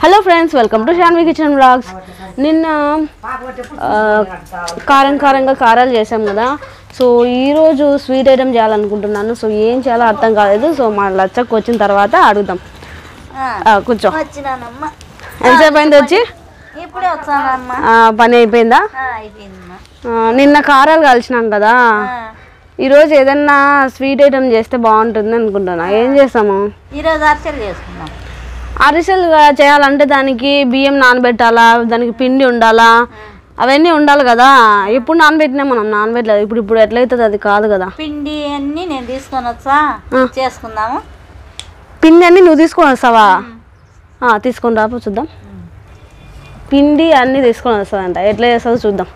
Hello friends welcome to Shanvi kitchen blogs నిన్న ఆ, కారం కారంగా కారాలు చేసాం కదా సో ఈరోజు స్వీట్ ఐటమ్ చేయాలనుకుంటున్నాను సో ఏం చేయాలో అర్థం కాలేదు సో మా లచ్చకు వచ్చిన తర్వాత అడుగుదాం ఆ, కూర్చో వచ్చినానమ్మా ఎంతసేపు అయింది వచ్చి ఇప్పుడే వచ్చానమ్మా ఆ, పని అయిపోయిందా ఆ, అయిపోయిందమ్మా ఆ, నిన్న కారాలు కలిసినాం కదా ఈరోజు ఏదన్నా స్వీట్ ఐటమ్ చేస్తే బాగుంటుంది అనుకుంటున్నా ఏం చేస్తాము ఈరోజు అర్చలు చేసుకున్నాం అరిసెలు చేయాలంటే దానికి బియ్యం నానబెట్టాలా దానికి పిండి ఉండాలా అవన్నీ ఉండాలి కదా ఎప్పుడు నానబెట్టినా మనం నానబెట్టలేదు ఇప్పుడు ఇప్పుడు ఎట్లయితుంది అది కాదు కదా పిండి అన్ని నేను తీసుకొని వచ్చా చేసుకుందాము పిండి అన్ని నువ్వు తీసుకొని వస్తావా ఆ, తీసుకొని రాపో చూద్దాం పిండి అన్నీ తీసుకొని వస్తుందంట ఎట్లా చేస్తుందో చూద్దాం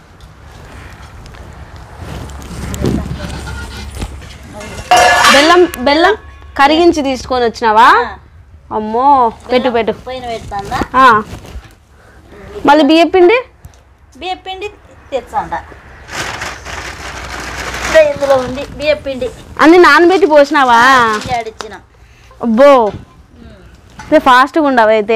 బెల్లం బెల్లం కరిగించి తీసుకొని వచ్చినావా అమ్మో పెట్టు పెట్టు పోయిన పెడతాందా ఆ. మళ్ళీ బియ్యం పిండి బియ్య పిండి తెచ్చాండ ఇదే ఇందులో ఉంది బియ్య పిండి అన్ని నానబెట్టి పోసినావా పిండి ఆడిచ్చినాం అబ్బో ఇది ఫాస్ట్గా ఉండవు అయితే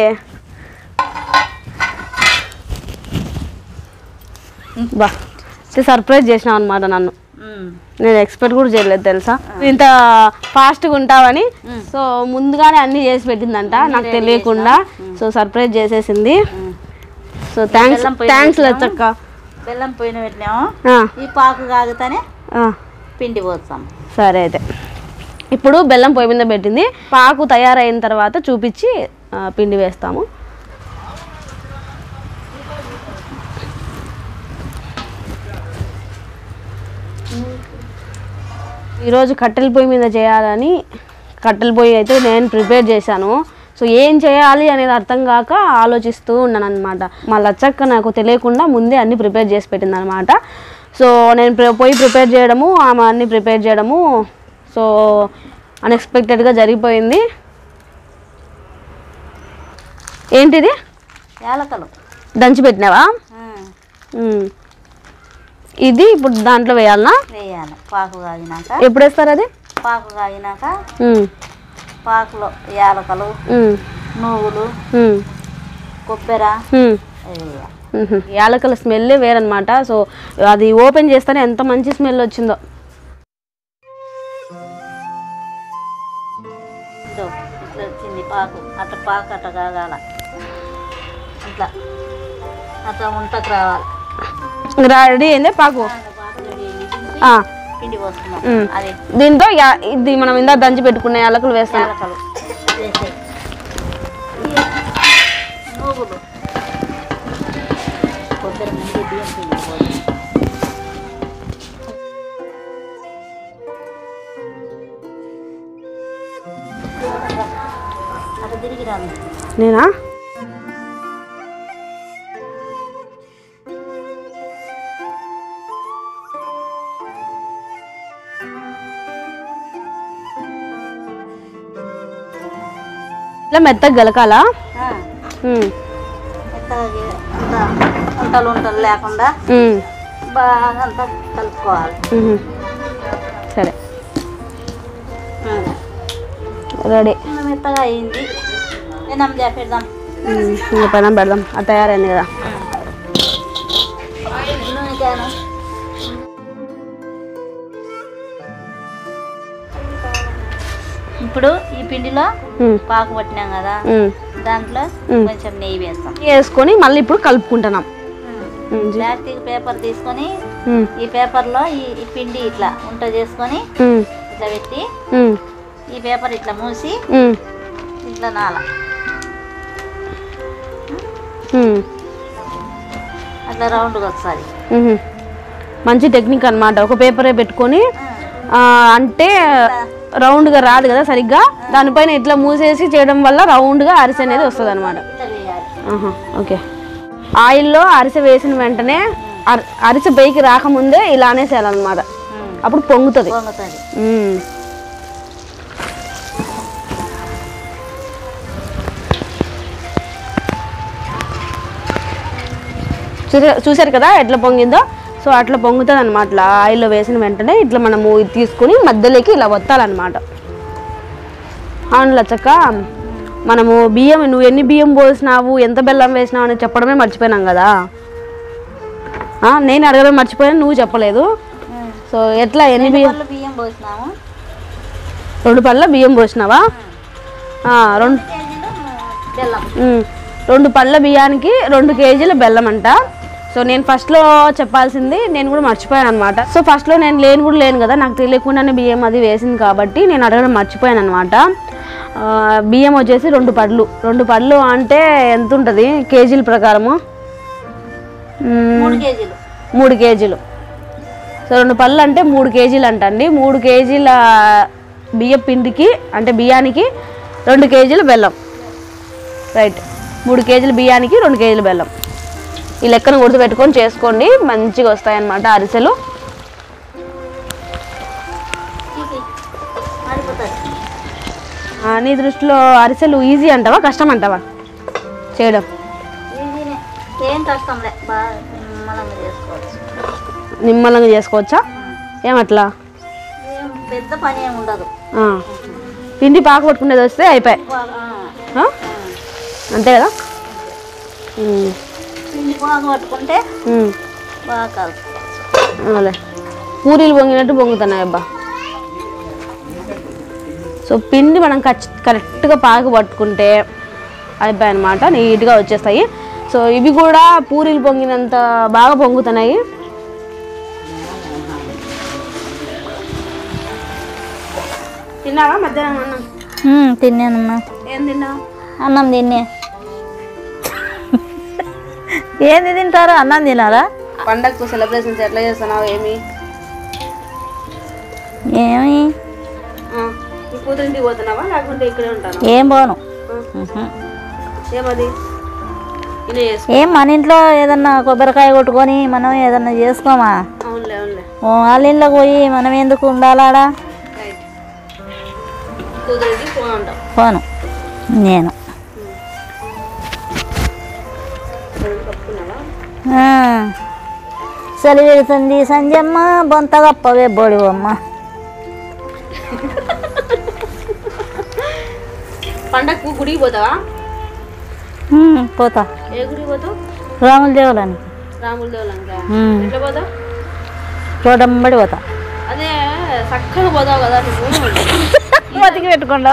బా ఇది సర్ప్రైజ్ చేసినావు అనమాట నన్ను ఉమ్. నేను ఎక్స్పెక్ట్ కూడా చేయలేదు తెలుసా ఇంత ఫాస్ట్గా ఉంటావని సో ముందుగానే అన్ని చేసి పెట్టిందంట నాకు తెలియకుండా సో సర్ప్రైజ్ చేసేసింది సో థ్యాంక్స్ బెల్లం పొయ్యి థ్యాంక్స్ పెట్టినావా? లచ్చక్క బెల్లం పోయిన పెట్టినాము ఆ, ఈ పాకు కాగుతానే ఆ. పిండి పోస్తాం సరే అయితే ఇప్పుడు బెల్లం పొయ్యి మీద పెట్టింది పాకు తయారైన తర్వాత చూపించి ఆ, పిండి వేస్తాము ఈరోజు కట్టెల పొయ్యి మీద చేయాలని కట్టెల పొయ్యి అయితే నేను ప్రిపేర్ చేశాను సో ఏం చేయాలి అనేది అర్థం కాక ఆలోచిస్తూ ఉన్నాను అనమాట మా లచ్చక్క నాకు తెలియకుండా ముందే అన్ని ప్రిపేర్ చేసి పెట్టింది అనమాట సో నేను ప్రి- పొయ్యి ప్రిపేర్ చేయడము ఆమె అన్ని ప్రిపేర్ చేయడము సో అన్ఎక్స్పెక్టెడ్గా జరిగిపోయింది ఏంటిది యాలకలు దంచి పెట్టినావా ఉమ్. ఉమ్. ఇది ఇప్పుడు దాంట్లో వేయాలనా వేయాలి పాకు కాగినాక ఎప్పుడు వేస్తారు అది పాకు కాగినాక ఉమ్, పాకులో యాలకలు ఉమ్, నువ్వులు ఉమ్, కొబ్బెర ఉమ్. అవి వేయాలి మ్మ్. యాలకుల స్మెల్ వేరనమాట సో అది ఓపెన్ చేస్తేనే ఎంత మంచి స్మెల్ వచ్చిందో ఇదో ఇట్లా వచ్చింది పాకు అట్లా పాకు అట్లా కాగాల అట్లా అట్లా ఉంటకు రావాలి రెడీ అయిందే పాకు పాకు రెడీ అయింది. ఆ, పిండి పోస్తున్నాం మ్మ్. అది దీంతో యా- ఇది మనం ఇందా దంచి పెట్టుకునే యాలకులు వేస్తాం యాలకలు వేసేయ్. ఈ నువ్వులు కొబ్బరి ముందు బియ్యం పిండి పోయి అటు తిరిగి రాను నేనా ఇట్లా మెత్తగా గలకాలా ఆ, మ్మ్. మెత్తగా గే- అంతా ఉంటలు ఉంటలు లేకుండా మ్మ్. బాగా అంతా కలుపుకోవాలి మ్మ్. సరే ఆ. రెడీ చిన్న మెత్తగా అయింది నేను చేపెడదాం మ్మ్. ఇంకా పైన పెడదాం అది తయారైంది కదా నూనె క్యాను ఇప్పుడు ఈ పిండిలో మ్మ్. పాకు పట్టినాం కదా మ్మ్. దాంట్లో మ్మ్. కొంచెం నెయ్యి వేస్తాం వేసుకొని మళ్ళీ ఇప్పుడు కలుపుకుంటున్నాం మ్మ్. ప్లాస్టిక్ పేపర్ తీసుకొని మ్మ్. ఈ పేపర్లో ఈ ఈ పిండి ఇట్లా ఉంట చేసుకొని మ్మ్. ఇట్లా పెట్టి మ్మ్. ఈ పేపర్ ఇట్లా మూసి మ్మ్. ఇట్లా నాల మ్మ్. అట్లా రౌండ్గా వస్తుంది మ్మ్. మంచి టెక్నిక్ అన్నమాట ఒక పేపరే పెట్టుకొని ఆ, అంటే రౌండ్గా రాదు కదా సరిగ్గా దానిపైన ఇట్లా మూసేసి చేయడం వల్ల రౌండ్గా అరిసె అనేది వస్తుంది అనమాట ఇట్లా వేయాలి ఓకే ఆయిల్లో అరిసె వేసిన వెంటనే అర- అరిసె పైకి రాకముందే ఇలానే చేయాలన్నమాట మ్మ్. అప్పుడు పొంగుతుంది పొంగుతుంది మ్మ్. చూసా- చూశారు కదా ఎట్లా పొంగిందో సో అట్లా పొంగుతుంది అనమాట ఇట్లా ఆయిల్లో వేసిన వెంటనే ఇట్లా మనము ఇది తీసుకుని మధ్యలోకి ఇలా వత్తాలన్నమాట అవును లచ్చక్క మనము బియ్యం నువ్వు ఎన్ని బియ్యం పోసినావు ఎంత బెల్లం వేసినావు అని చెప్పడమే మర్చిపోయినాం కదా ఆ, నేను అడగడం మర్చిపోయాను నువ్వు చెప్పలేదు సో ఎట్లా ఎన్ని బియ్యం వాళ్ళు బియ్యం పోసినాము రెండు పళ్ళ బియ్యం పోసినావా ఆ, రెండు కేజీలు బెల్లం ఉమ్, రెండు పళ్ళ బియ్యానికి రెండు కేజీల బెల్లం అంట సో నేను ఫస్ట్లో చెప్పాల్సింది నేను కూడా మర్చిపోయాను అనమాట సో ఫస్ట్లో నేను లేను కూడా లేను కదా నాకు తెలియకుండానే బియ్యం అది వేసింది కాబట్టి నేను అడగడం మర్చిపోయాను అనమాట బియ్యం వచ్చేసి రెండు పళ్ళు రెండు పళ్ళు అంటే ఎంత ఉంటుంది కేజీల ప్రకారము ఉమ్, మూడు కేజీలు మూడు కేజీలు సో రెండు పళ్ళు అంటే మూడు కేజీలు అంటండి మూడు కేజీల బియ్య పిండికి అంటే బియ్యానికి రెండు కేజీల బెల్లం రైట్ మూడు కేజీల బియ్యానికి రెండు కేజీల బెల్లం ఈ లెక్కను గుర్తుపెట్టుకొని చేసుకోండి మంచిగా వస్తాయన్నమాట అరిసెలు తీసి మాడిపోతుంది ఆ, నీ దృష్టిలో అరిసెలు ఈజీ అంటావా కష్టం అంటావా చేయడం ఈజీనే ఏం కష్టం లే బాగా నిమ్మలంగా చేసుకోవచ్చు నిమ్మలంగా చేసుకోవచ్చా ఏమట్లా ఏం పెద్ద పని ఏమి ఉండదు ఆ. పిండి పాక పట్టుకునేది వస్తే అయిపోయాయి బాగా, ఆ? ఆ, అంతే కదా ఉమ్. పిండి బాగా పట్టుకుంటే ఉమ్. బాగా కలుపుకోవచ్చు అవునులే పూరీలు పొంగినట్టు పొంగుతున్నాయి అబ్బా సో పిండి మనం ఖచ్చి కరెక్ట్గా పాకు పట్టుకుంటే అయిపోయాయి అనమాట నీట్గా వచ్చేస్తాయి సో ఇవి కూడా పూరీలు పొంగినంత బాగా పొంగుతున్నాయి తిన్నావా మధ్యాహ్నం అన్నం తిన్నానమ్మా ఏం తిన్నావు అన్నం తిన్నే ఏంది తింటారు అన్నం తినారా పండగకు సెలబ్రేషన్స్ ఎట్లా చేస్తున్నావు ఏమి ఏమి ఆ, నీ కూతురింటికి పోతున్నావా లేకుంటే ఇక్కడే ఉంటాను ఏం పోను ఏమది ఇనే చేసుకో ఏం మన ఇంట్లో ఏదన్నా కొబ్బరికాయ కొట్టుకొని మనం ఏదన్నా చేసుకోమా అవునులే అవునులే ఓ వాళ్ళ ఇంట్లోకి పోయి మనం ఎందుకు ఉండాలాడా రైట్ కూతురికి ఫోన్ ఉంటాం పోను నేను కప్పుకున్నావా ఆ, చలి పెడుతుంది సంజమ్మ బొంత గప్పవే బొడివమ్మ పండగకు గుడికి పోతావా ఉమ్, పోతా ఏ గుడికి పోతావు రాముల దేవులని రాముల దేవులంగా ఉమ్, ఎట్లా పోతావు రోడ్డంబడి పోతా అదే చక్కగా పోతావు కదా నువ్వు బతికి పెట్టుకుండా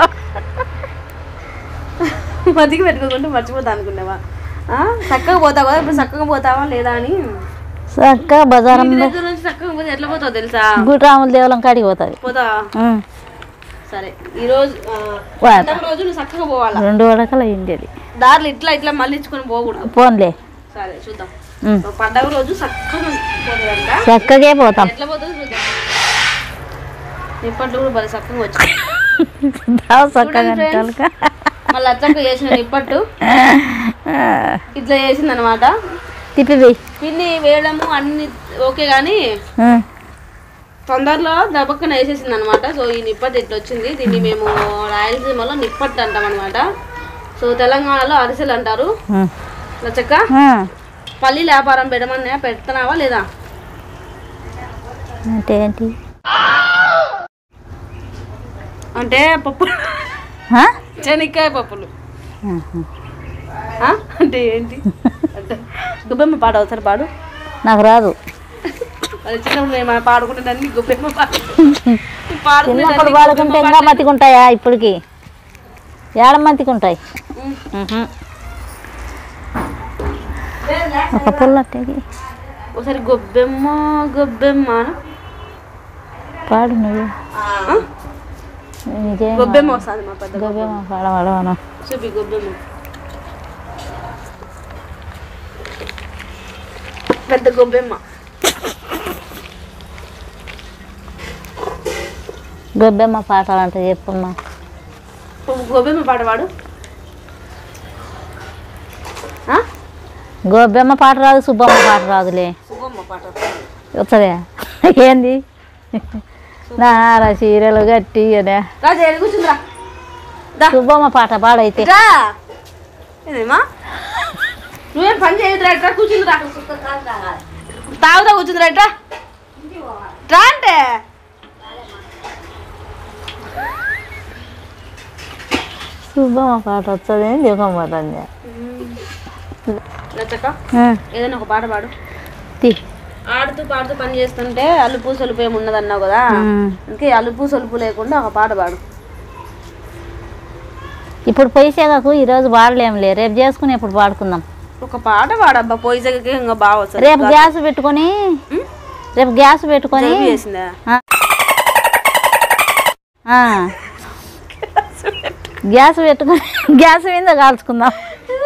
బతికి పెట్టుకోకుండా మర్చిపోతా అనుకున్నావా ఆ? చక్కగా పోతావు కదా ఇప్పుడు చక్కగా పోతావా లేదా అని చక్క బజారం ఇంటి దగ్గర నుంచి చక్కగా పోతే ఎట్లా పోతావు తెలుసా గుడి రాముల దేవులం కాడికి పోతుంది పోతావా ఉమ్, సరే ఈ రోజు ఆ, పోతా. పండగ రోజు నువ్వు చక్కగా పోవాలా రెండు వడకలు అయింది దారిలో ఇట్లా ఇట్లా మళ్ళీ ఇచ్చుకొని పోకూడదు పోన్లే సరే చూద్దాం ఉమ్, పండగ రోజు చక్కగా పోతుందంట చక్కగే పోతాం ఎట్లా పోతుందో చూద్దాం నిప్పట్లు కూడా భలే చక్కగా వచ్చాయి దావ చక్కగా చూడండి friends. అంటారుగా. మళ్ళీ అట్లక్క చేసిన నిప్పట్టు ఆ, ఇట్లా చేసింది అనమాట తిప్పి వెయ్యి పిన్ని వేయడము అన్ని ఓకే కానీ ఉమ్, తొందరలో దబక్కన వేసేసింది అనమాట సో ఈ నిప్పట్టు ఇట్లా వచ్చింది దీన్ని మేము రాయలసీమలో నిప్పట్టు అంటాం అనమాట సో తెలంగాణలో అరిసెలు అంటారు ఉమ్, లచ్చక్క ఉమ్. పల్లి వ్యాపారం పెట్టమన్నా పెడుతున్నావా లేదా అంటే ఏంటి అంటే పప్పు ఆ? శనక్కాయ పప్పులు ఆహా. ఆ? అంటే ఏంటి అంటే గుబ్బెమ్మ పాడు ఒకసారి పాడు నాకు రాదు అది చిన్నప్పుడు మేము పాడుకుంటే గుబ్బెమ్మ పాడు చిన్నప్పుడు పాడుకునేదాన్ని పాడుకుంటే గుబ్బెమ్మ ఇంకా పాడు. మతికుంటాయా ఇప్పటికి ఏడ మతికుంటాయి ఉమ్. ఉహు. ఒక పుల్లట్టేది ఒకసారి గొబ్బెమ్మ గొబ్బెమ్మ అను. పాడు నువ్వు ఆ? నిజం గొబ్బెమ్మ వస్తుంది మా పెద్ద గొబ్బెమ్మ పాడవాడవను చూపి గొబ్బెమ్మ పెద్ద గొబ్బెమ్మ గొబ్బెమ్మ పాటాలంటే చెప్పమ్మా గొబ్బెమ్మ పాట పాడు ఆ? గొబ్బెమ్మ పాట రాదు సుబ్బమ్మ పాట రాదులే సుబ్బమ్మ పాట వస్తుందే ఏంది నార చీరలు గట్టి అనే రా జైలు కూర్చుందిరా దా సుబ్బమ్మ పాట పాడైతే రా ఏదేమా నువ్వేం పని చేయదురా ఇట్రా కూర్చుందిరా తాగుతా కూర్చుందిరా ఇట్రా రా అంటే శుభమ్మ పాట వస్తుంది దిగం పోతుంది లచ్చక్క ఏదైనా ఒక పాట పాడు తీ ఆడుతూ పాడుతూ పని చేస్తుంటే అలుపు సొలుపు ఏమి ఉండదు అన్నావు కదా అందుకే అలుపు సొలుపు లేకుండా ఒక పాట పాడు ఇప్పుడు పోయిసేగాకు ఈరోజు పాడలేంలే రేపు చేసుకుని ఇప్పుడు పాడుకుందాం ఒక పాట పాడబ్బా పోయిసకి ఇంకా బాగా వస్తుంది రేపు గ్యాస్ పెట్టుకొని రేపు గ్యాస్ పెట్టుకొని జలుబు చేసిందా ఆ. ఆ. గ్యాస్ పెట్టుకొని గ్యాస్ మీద కాల్చుకుందాం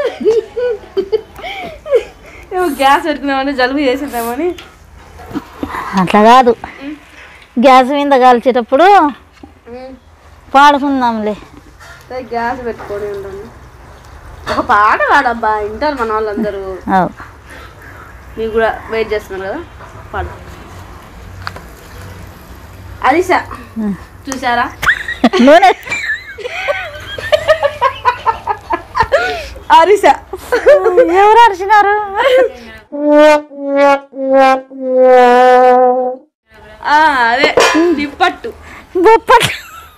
ఏమో గ్యాస్ పెట్టుకున్నామని జలుబు చేసిందేమని అట్లా కాదు గ్యాస్ మీద కాల్చేటప్పుడు పాడుకుందాంలే సరే, గ్యాస్ పెట్టుకొని ఉంటాను ఒక పాట పాడబ్బా వింటారు మన వాళ్ళందరూ అవు. మీకు కూడా వెయిట్ చేస్తున్నారు కదా పాడు అదిషా చూసారా నూనె అరిష ఎవరు అరిచినారు ఆ, అదే నిప్పట్టు బొప్పట్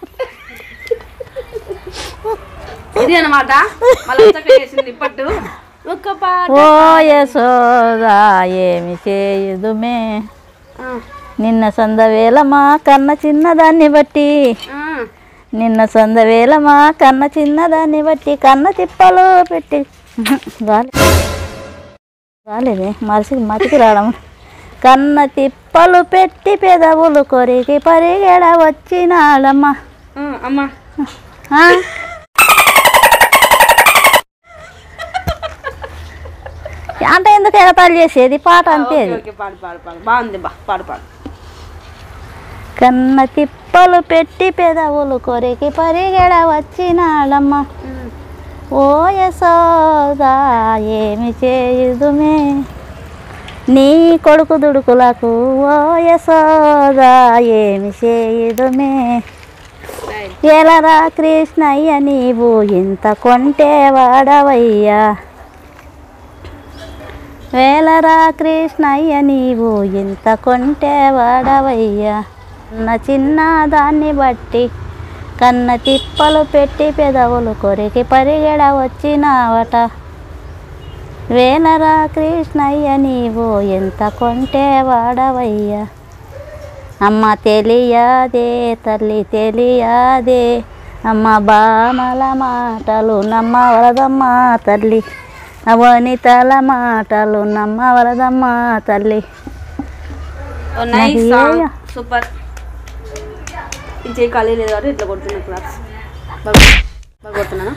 ఇది అనమాట మళ్ళీ చేసింది నిప్పట్టు ఒక్క పాట ఓ యశోదా ఏమి చేయుదుమే ఆ, నిన్న సందవేలమా కన్న చిన్నదాన్ని బట్టి ఆ, నిన్న సందవేలమా కన్న చిన్నదాన్ని బట్టి కన్న తిప్పలు పెట్టి గాలి గాలిదే మనిషికి మతికి రావడం కన్న తిప్పలు పెట్టి పెదవులు కొరికి పరిగెడ వచ్చినాడమ్మా ఆ, అమ్మా ఆ? అంటే ఎందుకు ఎగతాళి చేసేది పాట అంతే ఓకే అది ఓకే పాడు పాడు పాడు బాగుంది బా పాడు పాడు కన్న తిప్పలు పెట్టి పెదవులు కొరికి పరిగెడ వచ్చినాడమ్మా ఓ యశోదా ఏమి చేయుదుమే నీ కొడుకు దుడుకులకు ఓ యశోదా ఏమి చేయుదుమే రైట్ ఎలరా కృష్ణయ్య నీవు ఇంత కొంటే వాడవయ్యా వేలరా కృష్ణయ్య నీవు ఇంత కొంటే వాడవయ్యా నా చిన్న దాన్ని బట్టి కన్న తిప్పలు పెట్టి పెదవులు కొరికి పరిగెడ వచ్చినావట వేలరా కృష్ణయ్య నీవు ఎంత కొంటే వాడవయ్యా అమ్మ తెలియదే తల్లి తెలియదే అమ్మ బామల మాటలు నమ్మ వరదమ్మ తల్లి అవనితల మాటలు నమ్మ వరదమ్మ తల్లి ఓ నైస్ నాకు సాంగ్ ఏయ. సూపర్ ఇది చేయి ఖాళీ లేదు కాబట్టి ఇట్లా కొడుతున్నా క్లాప్స్ బాగా బాగా కొడుతున్నాను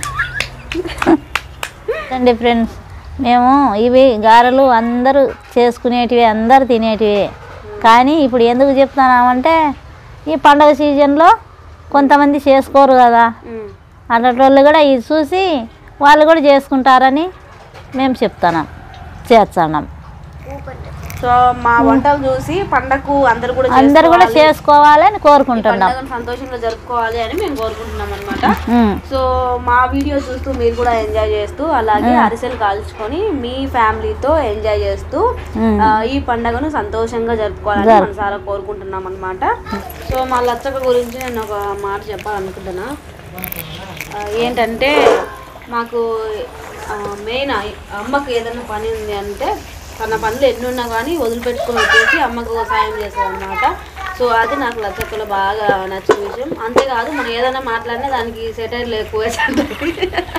అండి ఫ్రెండ్స్ మేము ఇవి గారెలు అందరూ చేసుకునేటివి అందరు తినేటివి కానీ ఇప్పుడు ఎందుకు చెప్తున్నామంటే ఈ పండగ సీజన్లో కొంతమంది చేసుకోరు కదా ఉమ్. అట్లాంటి వాళ్ళు కూడా ఇది చూసి వాళ్ళు కూడా చేసుకుంటారని మేము చెప్తున్నాం చేస్తున్నాం సో మా వంటలు చూసి పండగకు అందరు కూడా అందరు కూడా చేసుకోవాలి. చేసుకోవాలని ఈ కోరుకుంటున్నాం పండగను సంతోషంగా జరుపుకోవాలి అని మేము కోరుకుంటున్నాం అనమాట ఉమ్. సో మా వీడియో చూస్తూ మీరు కూడా ఎంజాయ్ చేస్తూ అలాగే అరిసెలు కాల్చుకొని మీ ఫ్యామిలీతో ఎంజాయ్ చేస్తూ మ్మ్. ఆ, ఈ పండగను సంతోషంగా జరుపుకోవాలని మనసారా కోరుకుంటున్నాం అనమాట సో మా లచ్చక గురించి నేను ఒక మాట చెప్పాలనుకుంటున్నా ఆ, ఏంటంటే మాకు మెయిన్ అమ్మకు ఏదైనా పని ఉంది అంటే తన పనులు ఎన్ని ఉన్నా కానీ వదిలిపెట్టుకొని వచ్చేసి అమ్మకు సాయం చేస్తుంది అనమాట సో అది నాకు లచ్చక్కలో బాగా నచ్చిన విషయం అంతేకాదు మనం ఏదైనా మాట్లాడినా దానికి సెటైర్లు ఎక్కువ వేస్తుంటుంది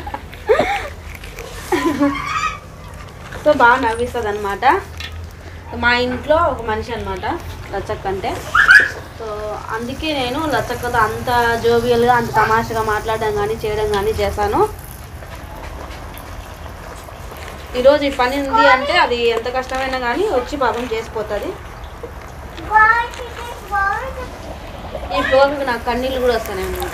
సో బాగా నవ్విస్తుంది అనమాట మా ఇంట్లో ఒక మనిషి అనమాట లచ్చక్క అంటే సో అందుకే నేను లచ్చక్కతో అంత జోవియల్గా అంత తమాషగా మాట్లాడడం కానీ చేయడం కానీ చేశాను ఈరోజు ఈ పని ఉంది అంటే అది ఎంత కష్టమైనా కానీ వచ్చి పాపం చేసిపోతుంది ఈ ఫ్లోర్కి నాకు కన్నీళ్ళు కూడా వస్తాయి అన్నమాట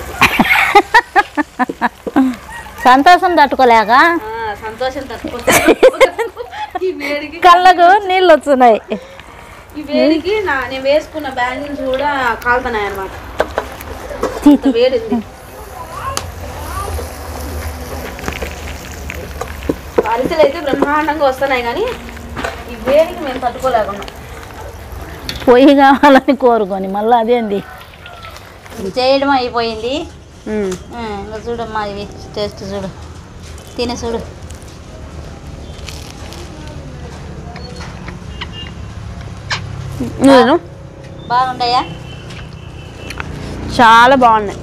సంతోషం తట్టుకోలేక ఆ, సంతోషం తట్టుకుంటాను ఈ వేడికి కళ్ళకు నీళ్ళు వస్తున్నాయి ఈ వేడికి నా నేను వేసుకున్న బ్యాంగిల్స్ కూడా కాలుతున్నాయి అనమాట తీ, అంత వేడింది అరిసెలు అయితే బ్రహ్మాండంగా వస్తున్నాయి కానీ ఈ వేడికి మేము తట్టుకోలేకున్నాం పొయ్యి కావాలని కోరుకొని మళ్ళీ అదేంది చేయడం అయిపోయింది మ్మ్. ఆ, ఇంకా చూడమ్మా ఇవి టేస్ట్ చూడు తిని చూడు నువ్వు తిను. బాగుండయా చాలా బాగున్నాయి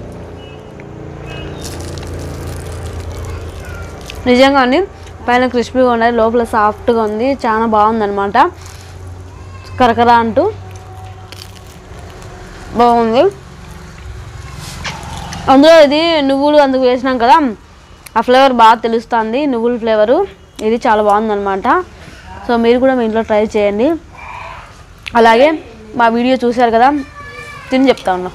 నిజంగా అండి పైన క్రిస్పీగా ఉన్నాయి లోపల సాఫ్ట్గా ఉంది చాలా బాగుందన్నమాట కరకర అంటూ బాగుంది అందులో ఇది నువ్వులు అందుకు వేసినాం కదా ఆ ఫ్లేవర్ బాగా తెలుస్తుంది నువ్వుల ఫ్లేవరు ఇది చాలా బాగుందన్నమాట సో మీరు కూడా మీ ఇంట్లో ట్రై చేయండి అలాగే మా వీడియో చూశారు కదా తిని చెప్తా ఉన్నా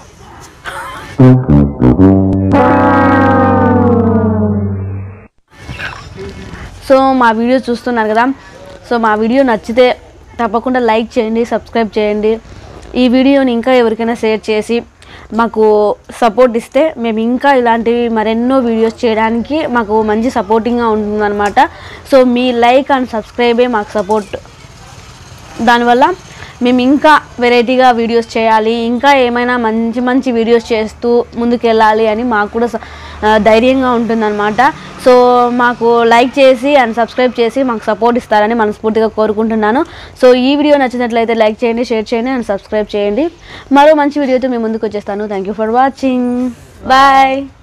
సో మా వీడియో చూస్తున్నారు కదా సో మా వీడియో నచ్చితే తప్పకుండా లైక్ చేయండి సబ్స్క్రైబ్ చేయండి ఈ వీడియోని ఇంకా ఎవరికైనా షేర్ చేసి మాకు సపోర్ట్ ఇస్తే మేము ఇంకా ఇలాంటివి మరెన్నో వీడియోస్ చేయడానికి మాకు మంచి సపోర్టింగ్గా ఉంటుందన్నమాట సో మీ లైక్ అండ్ సబ్స్క్రైబే మాకు సపోర్ట్ దానివల్ల మేము ఇంకా వెరైటీగా వీడియోస్ చేయాలి ఇంకా ఏమైనా మంచి మంచి వీడియోస్ చేస్తూ ముందుకెళ్ళాలి అని మాకు కూడా స- ఆ, ధైర్యంగా ఉంటుందన్నమాట సో మాకు లైక్ చేసి అండ్ సబ్స్క్రైబ్ చేసి మాకు సపోర్ట్ ఇస్తారని మనస్ఫూర్తిగా కోరుకుంటున్నాను సో ఈ వీడియో నచ్చినట్లయితే లైక్ చేయండి షేర్ చేయండి అండ్ సబ్స్క్రైబ్ చేయండి మరో మంచి వీడియోతో మేము ముందుకు వచ్చేస్తాను thank you for watching bye